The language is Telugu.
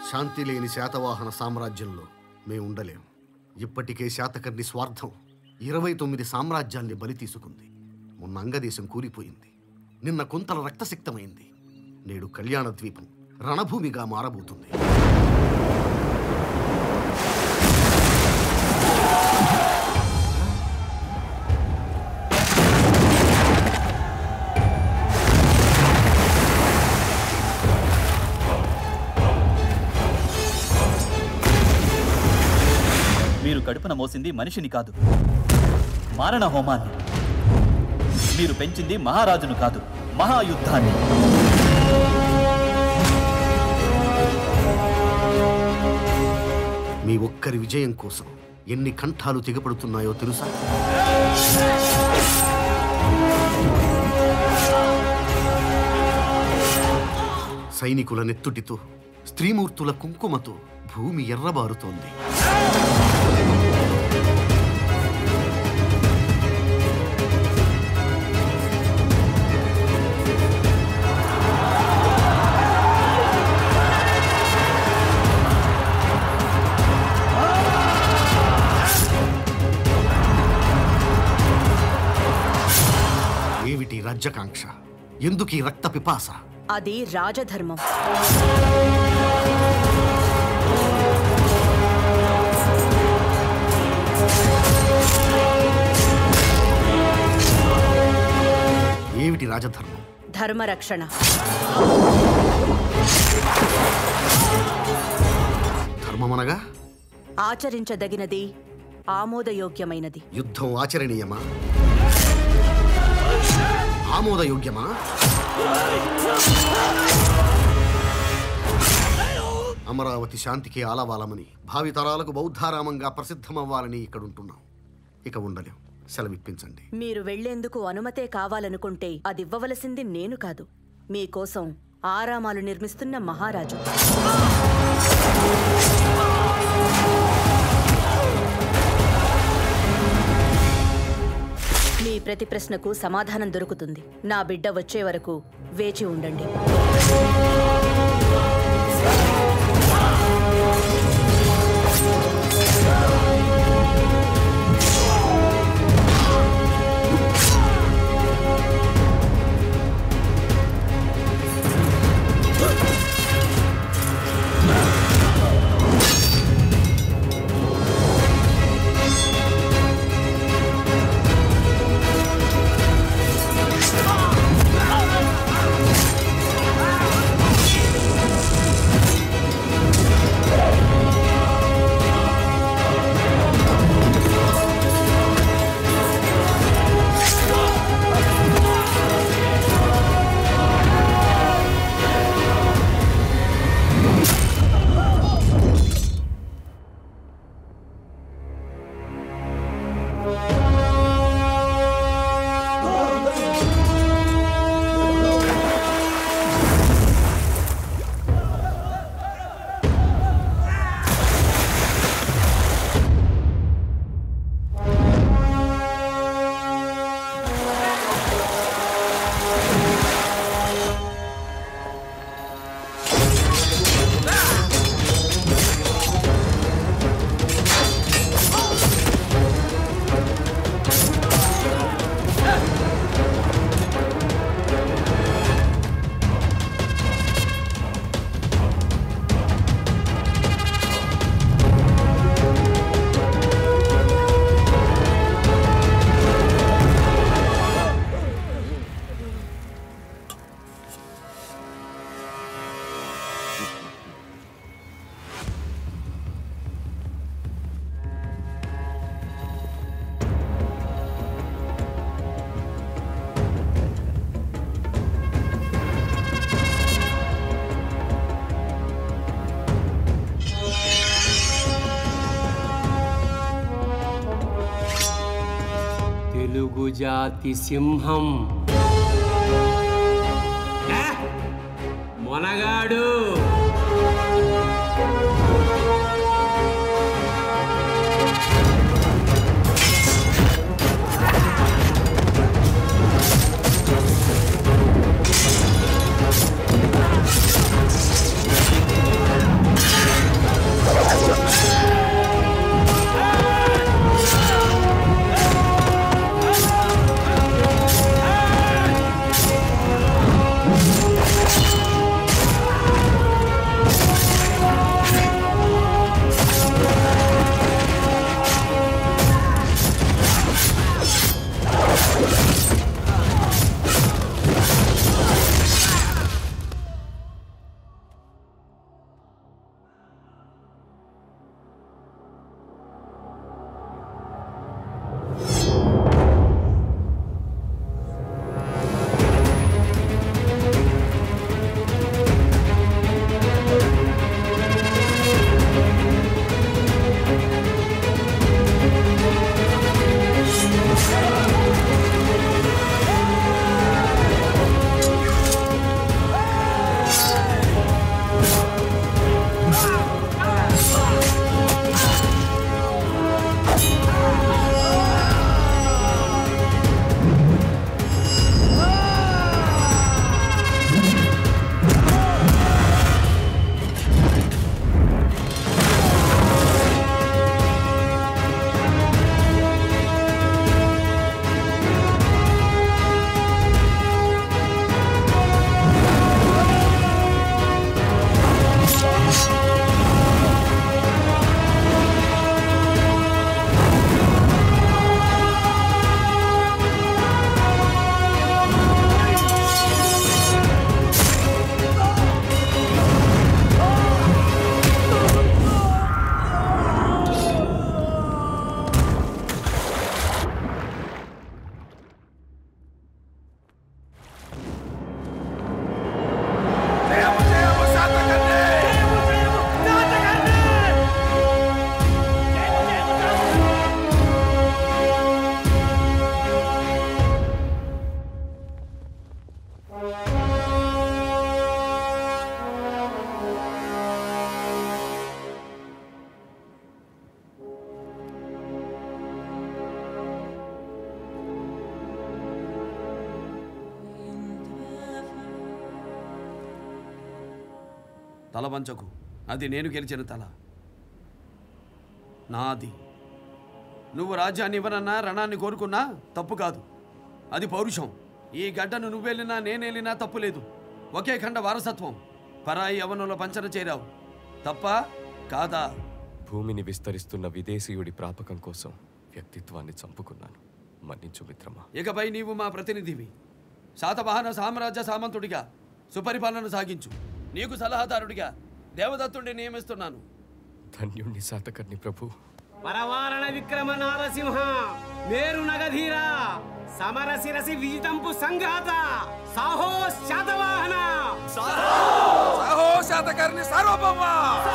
శాంతి లేని శాతవాహన సామ్రాజ్యంలో మేము ఉండలేం ఇప్పటికే శాతకర్ణి స్వార్థం ఇరవై తొమ్మిది సామ్రాజ్యాల్ని బలి తీసుకుంది మొన్న అంగదేశం కూలిపోయింది నిన్న కొంతల రక్తసిక్తమైంది నేడు కళ్యాణ ద్వీపం రణభూమిగా మారబోతుంది మీరు కడుపున మోసింది మనిషిని కాదు మారణ హోమాన్ని మీరు పెంచింది మహారాజును కాదు మహాయుద్ధాన్ని మీ ఒక్కరి విజయం కోసం ఎన్ని కంఠాలు తెగపడుతున్నాయో తెలుసా సైనికుల నెత్తుటితో స్త్రీమూర్తుల కుంకుమతో భూమి ఎర్రబారుతోంది ఏమిటి రాజ్యకాంక్ష ఎందుకీ రక్త పిపాస అది రాజధర్మం ఏమిటి రాజధర్మం ధర్మరక్షణ ధర్మమనగా ఆచరించదగినది ఆమోదయోగ్యమైనది యుద్ధం ఆచరణీయమా ఆమోదయోగ్యమా అమరావతి శాంతికి ఆలవాలమని భావితరాలకు బౌద్ధారామంగా ప్రసిద్ధమవ్వాలని ఇక్కడ ఉంటున్నాం ఇక ఉండలేం సెలవిప్పించండి మీరు వెళ్లేందుకు అనుమతే కావాలనుకుంటే అది ఇవ్వవలసింది నేను కాదు మీకోసం ఆరామాలు నిర్మిస్తున్న మహారాజు మీ ప్రతి ప్రశ్నకు సమాధానం దొరుకుతుంది నా బిడ్డ వచ్చే వరకు వేచి ఉండండి తెలుగు జాతి సింహం ఏ? మొనగాడు ఆ తల వంచకు అది నేను గెలిచిన తల నాది నువ్వు రాజ్యాన్ని ఇవ్వనన్నా రణాన్ని కోరుకున్నా తప్పు కాదు అది పౌరుషం ఈ గడ్డను నువ్వెళ్ళినా నేనెళ్ళినా తప్పు లేదు ఒకే ఖండ వారసత్వం పరాయి యవనంలో పంచన చేరావు తప్ప కాదా భూమిని విస్తరిస్తున్న విదేశీయుడి ప్రాపకం కోసం వ్యక్తిత్వాన్ని చంపుకున్నాను మన్నించు మిత్రమా ఇకపై నీవు మా ప్రతినిధివి శాతవాహన సామ్రాజ్య సామంతుడిగా సుపరిపాలన సాగించు నీకు సలహాదారుడిగా దేవదత్తుడిని నియమిస్తున్నాను ధన్యుణ్ణి శాతకర్ణి ప్రభు పరవారణ విక్రమ నారసింహ మేరు నగధీర సమర శిరసి విజితంపు సంఘాత సాహో శాతవాహన సాహో శాతకర్ణి సార్వభౌమ